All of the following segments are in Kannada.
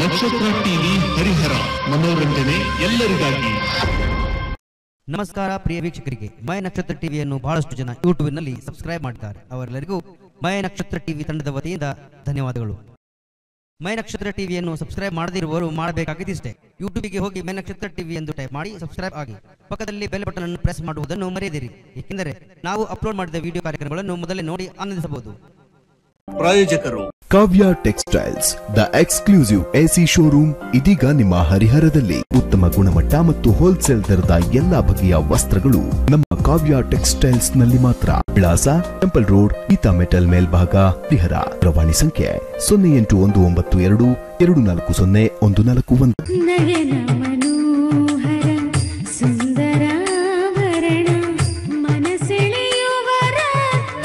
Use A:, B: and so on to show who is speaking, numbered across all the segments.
A: ನಕ್ಷತ್ರ ಟಿವಿ ಹರಿಹರ ಮನೋರಂಜನೆ ಎಲ್ಲರಿಗಾಗಿ
B: ನಮಸ್ಕಾರ ಪ್ರಿಯ ವೀಕ್ಷಕರಿಗೆ ಮಯ ನಕ್ಷತ್ರ ಟಿವಿಯನ್ನು ಬಹಳಷ್ಟು ಜನ ಯೂಟ್ಯೂಬ್ನಲ್ಲಿ ಸಬ್ಸ್ಕ್ರೈಬ್ ಮಾಡಿದ್ದಾರೆ ಅವರೆಲ್ಲರಿಗೂ ಮಯ ನಕ್ಷತ್ರ ಟಿವಿ ತಂಡದ ವತಿಯಿಂದ ಧನ್ಯವಾದಗಳು ಮಯ ನಕ್ಷತ್ರ ಟಿವಿಯನ್ನು ಸಬ್ಸ್ಕ್ರೈಬ್ ಮಾಡದಿರುವವರು ಮಾಡಬೇಕಾಗಿದ್ದಿಷ್ಟೇ ಯೂಟ್ಯೂಬಿಗೆ ಹೋಗಿ ಮಯ ನಕ್ಷತ್ರ ಟಿವಿ ಎಂದು ಟೈಪ್ ಮಾಡಿ ಸಬ್ಸ್ಕ್ರೈಬ್ ಆಗಿ ಪಕ್ಕದಲ್ಲಿ ಬೆಲ್ ಬಟನ್ ಅನ್ನು ಪ್ರೆಸ್ ಮಾಡುವುದನ್ನು ಮರೆಯದಿರಿ ಏಕೆಂದರೆ ನಾವು ಅಪ್ಲೋಡ್ ಮಾಡಿದ ವಿಡಿಯೋ ಕಾರ್ಯಕ್ರಮಗಳನ್ನು ಮೊದಲೇ ನೋಡಿ ಆನಂದಿಸಬಹುದು
C: ಪ್ರಾಯೋಜಕರು
D: Kavya textiles the exclusive AC showroom ಇದೀಗ ನಿಮ್ಮ ಹರಿಹರದಲ್ಲಿ ಉತ್ತಮ ಗುಣಮಟ್ಟ ಮತ್ತು ಹೋಲ್ಸೇಲ್ ದರದ ಎಲ್ಲಾ ಬಗೆಯ ವಸ್ತ್ರಗಳು ನಮ್ಮ ಕಾವ್ಯ ಟೆಕ್ಸ್ಟೈಲ್ಸ್ ನಲ್ಲಿ ಮಾತ್ರ ವಿಳಾಸ ಟೆಂಪಲ್ ರೋಡ್ ಗೀತಾ ಮೆಟಲ್ ಮೇಲ್ಭಾಗ ಹರಿಹರ ಪ್ರವಾಣಿ ಸಂಖ್ಯೆ ಸೊನ್ನೆ ಎಂಟು ಒಂದು ಒಂಬತ್ತು ಎರಡು ಎರಡು ನಾಲ್ಕು ಸೊನ್ನೆ ಒಂದು ನಾಲ್ಕು ಒಂದು
E: ನಯನ ಮನೋಹರ ಸುಂದರಾಭರಣ ಮನಸೆಳೆಯುವ ರತ್ನ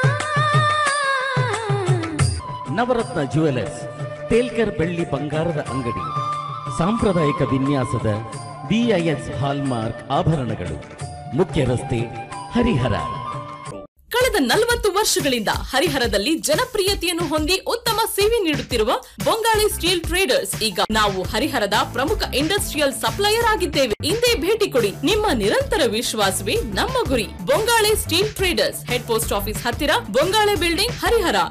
F: ನವರತ್ನ ಜುವೆಲರ್ಸ್ ತೇಲ್ಕರ್ ಬೆಳ್ಳಿ ಬಂಗಾರದ ಅಂಗಡಿ ಸಾಂಪ್ರದಾಯಿಕ ವಿನ್ಯಾಸದ ಬಿಐಎಸ್ ಹಾಲ್ಮಾರ್ಕ್ ಆಭರಣಗಳು ಮುಖ್ಯ ರಸ್ತೆ ಹರಿಹರ
G: ಕಳೆದ ನಲವತ್ತು ವರ್ಷಗಳಿಂದ ಹರಿಹರದಲ್ಲಿ ಜನಪ್ರಿಯತೆಯನ್ನು ಹೊಂದಿ ಉತ್ತಮ ಸೇವೆ ನೀಡುತ್ತಿರುವ ಬೊಂಗಾಳಿ ಸ್ಟೀಲ್ ಟ್ರೇಡರ್ಸ್ ಈಗ ನಾವು ಹರಿಹರದ ಪ್ರಮುಖ ಇಂಡಸ್ಟ್ರಿಯಲ್ ಸಪ್ಲೈಯರ್ ಆಗಿದ್ದೇವೆ ಹಿಂದೆ ಭೇಟಿ ಕೊಡಿ ನಿಮ್ಮ ನಿರಂತರ ವಿಶ್ವಾಸವೇ ನಮ್ಮ ಗುರಿ Bongale steel traders head post office ಹತ್ತಿರ ಬೊಂಗಾಳೆ ಬಿಲ್ಡಿಂಗ್ ಹರಿಹರ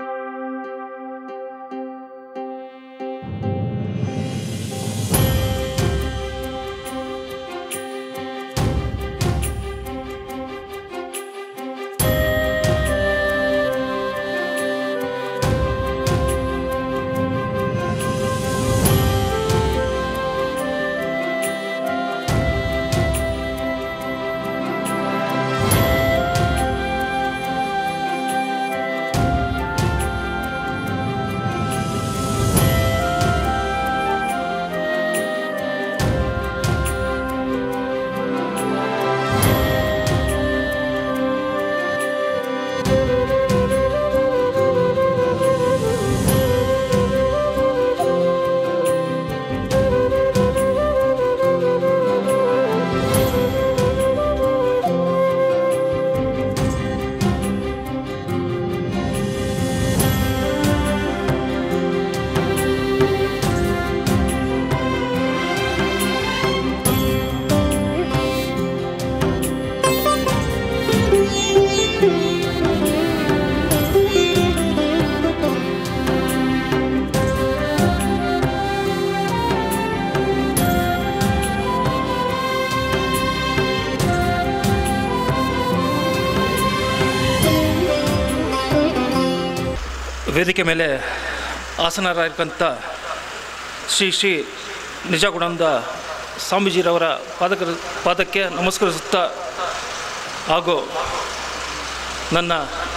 H: ವೇದಿಕೆ ಮೇಲೆ ಆಸನರಾಗಿರ್ತಂಥ ಶ್ರೀ ಶ್ರೀ ನಿಜಗುಣಂದ ಸ್ವಾಮೀಜಿರವರ ಪಾದಕ ಪಾದಕ್ಕೆ ನಮಸ್ಕರಿಸುತ್ತಾ ಹಾಗೂ ನನ್ನ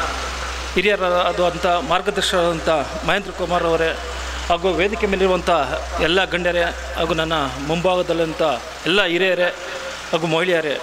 H: ಹಿರಿಯರಾದಂಥ ಮಾರ್ಗದರ್ಶಕರಾದಂಥ ಮಹೇಂದ್ರ ಕುಮಾರ್ ಅವರೇ ಹಾಗೂ ವೇದಿಕೆ ಮೇಲಿರುವಂಥ ಎಲ್ಲ ಗಣ್ಯರೇ ಹಾಗೂ ನನ್ನ ಮುಂಭಾಗದಲ್ಲಂಥ ಎಲ್ಲ ಹಿರಿಯರೇ ಹಾಗೂ ಮಹಿಳೆಯರೇ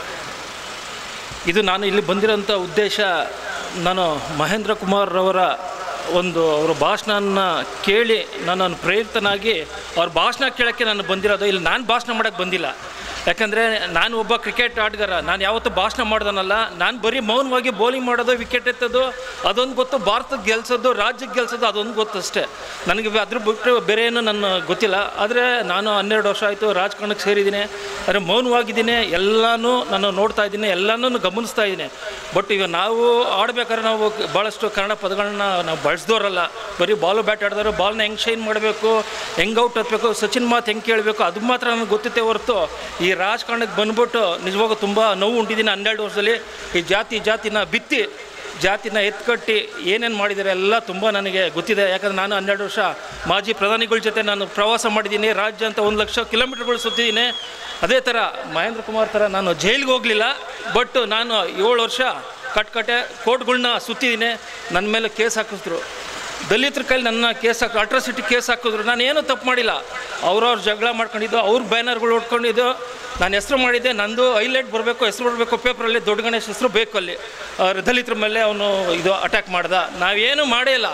H: ಇದು ನಾನು ಇಲ್ಲಿ ಬಂದಿರೋಂಥ ಉದ್ದೇಶ ನಾನು ಮಹೇಂದ್ರ ಕುಮಾರ್ ಅವರ ಒಂದು ಅವರ ಭಾಷಣನ ಕೇಳಿ ನಾನು ಪ್ರೇರಿತನಾಗಿ ಅವ್ರ ಭಾಷಣ ಕೇಳೋಕ್ಕೆ ನಾನು ಬಂದಿರೋದು ಇಲ್ಲಿ ನಾನು ಭಾಷಣ ಮಾಡೋಕ್ಕೆ ಬಂದಿಲ್ಲ ಯಾಕಂದರೆ ನಾನು ಒಬ್ಬ ಕ್ರಿಕೆಟ್ ಆಟಗಾರ ನಾನು ಯಾವತ್ತೂ ಭಾಷಣ ಮಾಡ್ದನಲ್ಲ ನಾನು ಬರೀ ಮೌನವಾಗಿ ಬೌಲಿಂಗ್ ಮಾಡೋದು ವಿಕೆಟ್ ಎತ್ತೋದು ಅದೊಂದು ಗೊತ್ತು ಭಾರತಕ್ಕೆ ಗೆಲ್ಸೋದು ರಾಜ್ಯಕ್ಕೆ ಗೆಲ್ಸೋದು ಅದೊಂದು ಗೊತ್ತು ಅಷ್ಟೇ ನನಗೆ ಅದ್ರ ಬಿಟ್ಟು ಬೇರೆ ಏನು ನನ್ನ ಗೊತ್ತಿಲ್ಲ ಆದರೆ ನಾನು ಹನ್ನೆರಡು ವರ್ಷ ಆಯಿತು ರಾಜಕಾರಣಕ್ಕೆ ಸೇರಿದ್ದೀನಿ ಆದರೆ ಮೌನವಾಗಿದ್ದೀನಿ ಎಲ್ಲನೂ ನಾನು ನೋಡ್ತಾ ಇದ್ದೀನಿ ಎಲ್ಲನೂ ಗಮನಿಸ್ತಾ ಇದ್ದೀನಿ ಬಟ್ ಈಗ ನಾವು ಆಡ್ಬೇಕಾದ್ರೆ ನಾವು ಭಾಳಷ್ಟು ಕನ್ನಡ ಪದಗಳನ್ನ ನಾವು ಬಳಸ್ದೋರಲ್ಲ ಬರೀ ಬಾಲು ಬ್ಯಾಟ್ ಆಡಿದವರು ಬಾಲ್ನ ಹೆಂಗೆ ಶೈನ್ ಮಾಡಬೇಕು ಹೆಂಗೆ ಔಟ್ ಹತ್ಬೇಕು ಸಚಿನ್ ಮಾತು ಹೆಂಗೆ ಕೇಳಬೇಕು ಅದು ಮಾತ್ರ ನನಗೆ ಗೊತ್ತಿತ್ತೆ ಹೊರತು ಈ ರಾಜಕಾರಣಕ್ಕೆ ಬಂದ್ಬಿಟ್ಟು ನಿಜವಾಗೂ ತುಂಬ ನೋವು ಉಂಟಿದ್ದೀನಿ ಹನ್ನೆರಡು ವರ್ಷದಲ್ಲಿ ಈ ಜಾತಿ ಜಾತಿನ ಬಿತ್ತಿ ಜಾತಿನ ಎತ್ಕಟ್ಟಿ ಏನೇನು ಮಾಡಿದ್ದಾರೆ ಎಲ್ಲ ತುಂಬ ನನಗೆ ಗೊತ್ತಿದೆ ಯಾಕಂದ್ರೆ ನಾನು ಹನ್ನೆರಡು ವರ್ಷ ಮಾಜಿ ಪ್ರಧಾನಿಗಳ ಜೊತೆ ನಾನು ಪ್ರವಾಸ ಮಾಡಿದ್ದೀನಿ ರಾಜ್ಯ ಅಂತ ಒಂದು ಲಕ್ಷ ಕಿಲೋಮೀಟರ್ಗಳು ಸುತ್ತಿದ್ದೀನಿ ಅದೇ ಥರ ಮಹೇಂದ್ರ ಕುಮಾರ್ ಥರ ನಾನು ಜೈಲಿಗೆ ಹೋಗಲಿಲ್ಲ ಬಟ್ ನಾನು ಏಳು ವರ್ಷ ಕಟ್ಕಟೆ ಕೋರ್ಟ್ಗಳ್ನ ಸುತ್ತಿದ್ದೀನಿ ನನ್ನ ಮೇಲೆ ಕೇಸ್ ಹಾಕಿಸಿದ್ರು ದಲಿತರ ಕೈಲಿ ನನ್ನ ಕೇಸ್ ಹಾಕಿ ಅಟ್ರಾಸಿಟಿ ಕೇಸ್ ಹಾಕಿದ್ರು ನಾನು ಏನೂ ತಪ್ಪು ಮಾಡಿಲ್ಲ ಅವ್ರವ್ರ ಜಗಳ ಮಾಡ್ಕೊಂಡಿದ್ದು ಅವ್ರ ಬ್ಯಾನರ್ಗಳು ಹೊಡ್ಕೊಂಡಿದ್ದು ನಾನು ಹೆಸರು ಮಾಡಿದ್ದೆ ನಂದು ಹೈಲೈಟ್ ಬರಬೇಕು ಹೆಸರು ಬರಬೇಕು ಪೇಪರಲ್ಲಿ ದೊಡ್ಡ ಗಣೇಶ್ ಹೆಸರು ಬೇಕು ಅಲ್ಲಿ ಅವ್ರ ದಲಿತರ ಮೇಲೆ ಅವನು ಇದು ಅಟ್ಯಾಕ್ ಮಾಡ್ದ ನಾವೇನು ಮಾಡೇ ಇಲ್ಲ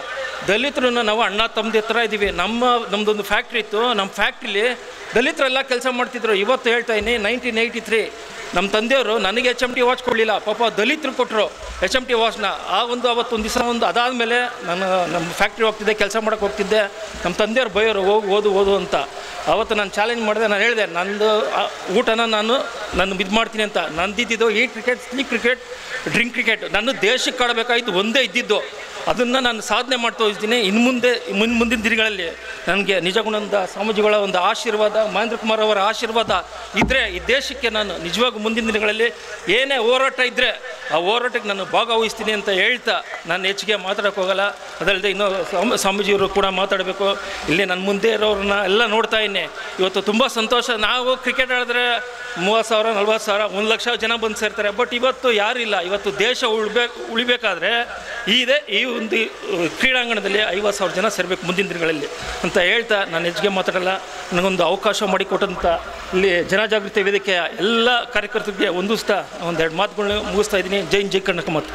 H: ದಲಿತರನ್ನ ನಾವು ಅಣ್ಣ ತಮ್ಮದಿ ಹತ್ರ ಇದ್ದೀವಿ ನಮ್ಮ ನಮ್ಮದೊಂದು ಫ್ಯಾಕ್ಟ್ರಿ ಇತ್ತು ನಮ್ಮ ಫ್ಯಾಕ್ಟ್ರಿಲಿ ದಲಿತರೆಲ್ಲ ಕೆಲಸ ಮಾಡ್ತಿದ್ರು ಇವತ್ತು ಹೇಳ್ತಾ ಇದ್ದೀನಿ ನೈನ್ಟೀನ್ ಏಯ್ಟಿ ತ್ರೀ ನಮ್ಮ ತಂದೆಯವರು ನನಗೆ ಎಚ್ ಎಮ್ ಟಿ ವಾಚ್ ಕೊಡಲಿಲ್ಲ ಪಾಪ ದಲಿತರು ಕೊಟ್ಟರು ಎಚ್ ಎಮ್ ಟಿ ವಾಚ್ನ ಆ ಒಂದು ಅವತ್ತು ಒಂದು ದಿವಸ ಒಂದು ಅದಾದಮೇಲೆ ನಾನು ನಮ್ಮ ಫ್ಯಾಕ್ಟ್ರಿ ಹೋಗ್ತಿದ್ದೆ ಕೆಲಸ ಮಾಡೋಕ್ಕೆ ಹೋಗ್ತಿದ್ದೆ ನಮ್ಮ ತಂದೆಯವ್ರು ಬೈಯೋರು ಹೋಗಿ ಓದು ಓದು ಅಂತ ಅವತ್ತು ನಾನು ಚಾಲೆಂಜ್ ಮಾಡಿದೆ ನಾನು ಹೇಳಿದೆ ನಂದು ಆ ಊಟನ ನಾನು ನಾನು ಇದು ಮಾಡ್ತೀನಿ ಅಂತ ನಂದಿದ್ದು ಈ cricket sleep cricket drink cricket ನನ್ನ ದೇಶಕ್ಕೆ ಆಡಬೇಕಾಗಿತ್ತು ಒಂದೇ ಇದ್ದಿದ್ದು ಅದನ್ನು ನಾನು ಸಾಧನೆ ಮಾಡ್ತಾ ಹೋಗ್ತೀನಿ ಇನ್ನು ಮುಂದೆ ಮುನ್ ಮುಂದಿನ ದಿನಗಳಲ್ಲಿ ನನಗೆ ನಿಜಗುಣದ ಸ್ವಾಮೀಜಿಗಳ ಒಂದು ಆಶೀರ್ವಾದ ಮಹೇಂದ್ರ ಕುಮಾರ್ ಅವರ ಆಶೀರ್ವಾದ ಇದ್ದರೆ ಈ ದೇಶಕ್ಕೆ ನಾನು ನಿಜವಾಗೂ ಮುಂದಿನ ದಿನಗಳಲ್ಲಿ ಏನೇ ಹೋರಾಟ ಇದ್ದರೆ ಆ ಹೋರಾಟಕ್ಕೆ ನಾನು ಭಾಗವಹಿಸ್ತೀನಿ ಅಂತ ಹೇಳ್ತಾ ನಾನು ಹೆಚ್ಚಿಗೆ ಮಾತಾಡೋಕ್ಕೆ ಹೋಗಲ್ಲ ಅದಲ್ಲದೆ ಇನ್ನೂ ಸ್ವಾಮಿ ಸ್ವಾಮೀಜಿಯವರು ಕೂಡ ಮಾತಾಡಬೇಕು ಇಲ್ಲಿ ನನ್ನ ಮುಂದೆ ಇರೋರನ್ನ ಎಲ್ಲ ನೋಡ್ತಾ ಇದ್ದೀನಿ ಇವತ್ತು ತುಂಬ ಸಂತೋಷ ನಾವು ಕ್ರಿಕೆಟ್ ಆಡಿದ್ರೆ ಮೂವತ್ತು ಸಾವಿರ ನಲ್ವತ್ತು ಸಾವಿರ ಒಂದು ಲಕ್ಷ ಜನ ಬಂದು ಸೇರ್ತಾರೆ ಬಟ್ ಇವತ್ತು ಯಾರಿಲ್ಲ ಇವತ್ತು ದೇಶ ಉಳ್ಬೇಕು ಉಳಿಬೇಕಾದ್ರೆ ಇದೆ ಈ ಒಂದು ಕ್ರೀಡಾಂಗಣದಲ್ಲಿ ಐವತ್ತು ಸಾವಿರ ಜನ ಸೇರಬೇಕು ಮುಂದಿನ ದಿನಗಳಲ್ಲಿ ಅಂತ ಹೇಳ್ತಾ ನಾನು ಹೆಚ್ಚಿಗೆ ಮಾತಾಡಲ್ಲ ನನಗೊಂದು ಅವಕಾಶ ಮಾಡಿಕೊಟ್ಟಂಥ ಇಲ್ಲಿ ಜನಜಾಗೃತಿ ವೇದಿಕೆಯ ಎಲ್ಲ ಕಾರ್ಯಕರ್ತರಿಗೆ ಹೊಂದಿಸ್ತಾ ಒಂದೆರಡು ಮಾತುಗಳನ್ನ ಮುಗಿಸ್ತಾ ಇದ್ದೀನಿ ಜೈ ಜೈ ಕರ್ನಾಟಕ ಮಾತು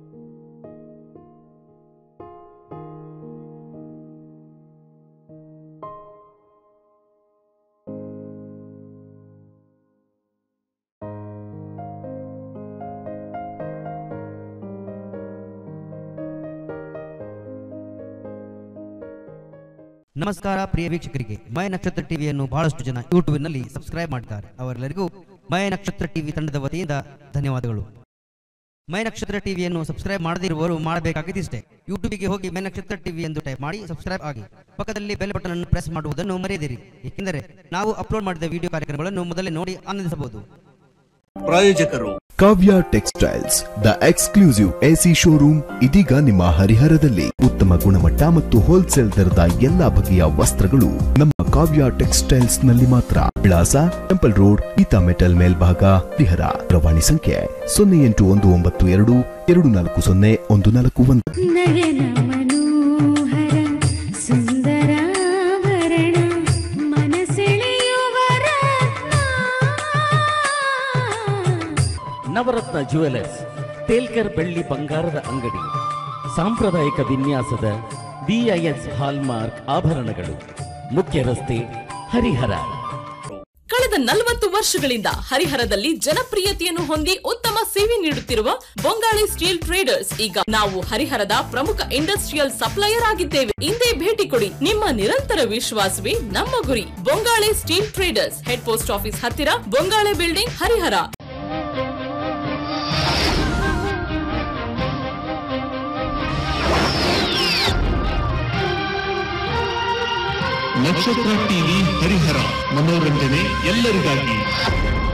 B: ನಮಸ್ಕಾರ ಪ್ರಿಯ ವೀಕ್ಷಕರಿಗೆ ಮಯ ನಕ್ಷತ್ರ ಟಿವಿಯನ್ನು ಬಹಳಷ್ಟು ಜನ ಯೂಟ್ಯೂಬ್ನಲ್ಲಿ ಸಬ್ಸ್ಕ್ರೈಬ್ ಮಾಡ್ತಾರೆ ಅವರೆಲ್ಲರಿಗೂ ಮಯ ನಕ್ಷತ್ರ ಟಿವಿ ತಂಡದ ವತಿಯಿಂದ ಧನ್ಯವಾದಗಳು ಮೈ ನಕ್ಷತ್ರ ಟಿವಿಯನ್ನು ಸಬ್ಸ್ಕ್ರೈಬ್ ಮಾಡದಿರುವವರು ಮಾಡಬೇಕಾಗಿದ್ದಿಷ್ಟೇ ಯೂಟ್ಯೂಬಿಗೆ ಹೋಗಿ ಮೈ ನಕ್ಷತ್ರ ಟಿವಿ ಎಂದು ಟೈಪ್ ಮಾಡಿ ಸಬ್ಸ್ಕ್ರೈಬ್ ಆಗಿ ಪಕ್ಕದಲ್ಲಿ ಬೆಲ್ ಬಟನ್ ಅನ್ನು ಪ್ರೆಸ್ ಮಾಡುವುದನ್ನು ಮರೆಯದಿರಿ ಏಕೆಂದರೆ ನಾವು ಅಪ್ಲೋಡ್ ಮಾಡಿದ ವಿಡಿಯೋ ಕಾರ್ಯಕ್ರಮಗಳನ್ನು ಮೊದಲೇ ನೋಡಿ ಆನಂದಿಸಬಹುದು
C: ಪ್ರಾಯೋಜಕರು
D: Kavya textiles the exclusive AC showroom ಇದೀಗ ನಿಮ್ಮ ಹರಿಹರದಲ್ಲಿ ಉತ್ತಮ ಗುಣಮಟ್ಟ ಮತ್ತು ಹೋಲ್ಸೇಲ್ ದರದ ಎಲ್ಲಾ ಬಗೆಯ ವಸ್ತ್ರಗಳು ನಮ್ಮ ಕಾವ್ಯ ಟೆಕ್ಸ್ಟೈಲ್ಸ್ ನಲ್ಲಿ ಮಾತ್ರ ವಿಳಾಸ ಟೆಂಪಲ್ ರೋಡ್ ಗೀತಾ ಮೆಟಲ್ ಮೇಲ್ಭಾಗ ಹರಿಹರ ಪ್ರವಾಣಿ ಸಂಖ್ಯೆ ಸೊನ್ನೆ ಎಂಟು ಒಂದು ಒಂಬತ್ತು ಎರಡು ಎರಡು ನಾಲ್ಕು ಸೊನ್ನೆ ಒಂದು ನಾಲ್ಕು ಒಂದು
E: ನಯನ ಮನೋಹರ ಸುಂದರಾಭರಣ ಮನಸೆಳೆಯುವ ರತ್ನ
F: ನವರತ್ನ ಜುವೆಲರ್ಸ್ ತೇಲ್ಕರ್ ಬೆಳ್ಳಿ ಬಂಗಾರದ ಅಂಗಡಿ ಸಾಂಪ್ರದಾಯಿಕ ವಿನ್ಯಾಸದ ಬಿಐಎಸ್ ಹಾಲ್ಮಾರ್ಕ್ ಆಭರಣಗಳು ಮುಖ್ಯ ರಸ್ತೆ ಹರಿಹರ
G: ಕಳೆದ ನಲವತ್ತು ವರ್ಷಗಳಿಂದ ಹರಿಹರದಲ್ಲಿ ಜನಪ್ರಿಯತೆಯನ್ನು ಹೊಂದಿ ಉತ್ತಮ ಸೇವೆ ನೀಡುತ್ತಿರುವ ಬೊಂಗಾಳಿ ಸ್ಟೀಲ್ ಟ್ರೇಡರ್ಸ್ ಈಗ ನಾವು ಹರಿಹರದ ಪ್ರಮುಖ ಇಂಡಸ್ಟ್ರಿಯಲ್ ಸಪ್ಲೈಯರ್ ಆಗಿದ್ದೇವೆ ಹಿಂದೆ ಭೇಟಿ ಕೊಡಿ ನಿಮ್ಮ ನಿರಂತರ ವಿಶ್ವಾಸವೇ ನಮ್ಮ ಗುರಿ Bongale steel traders head post office ಹತ್ತಿರ ಬೊಂಗಾಳೆ ಬಿಲ್ಡಿಂಗ್ ಹರಿಹರ
A: ನಕ್ಷತ್ರ ಟಿವಿ ಹರಿಹರ ಮನೋರಂಜನೆ ಎಲ್ಲರಿಗಾಗಿ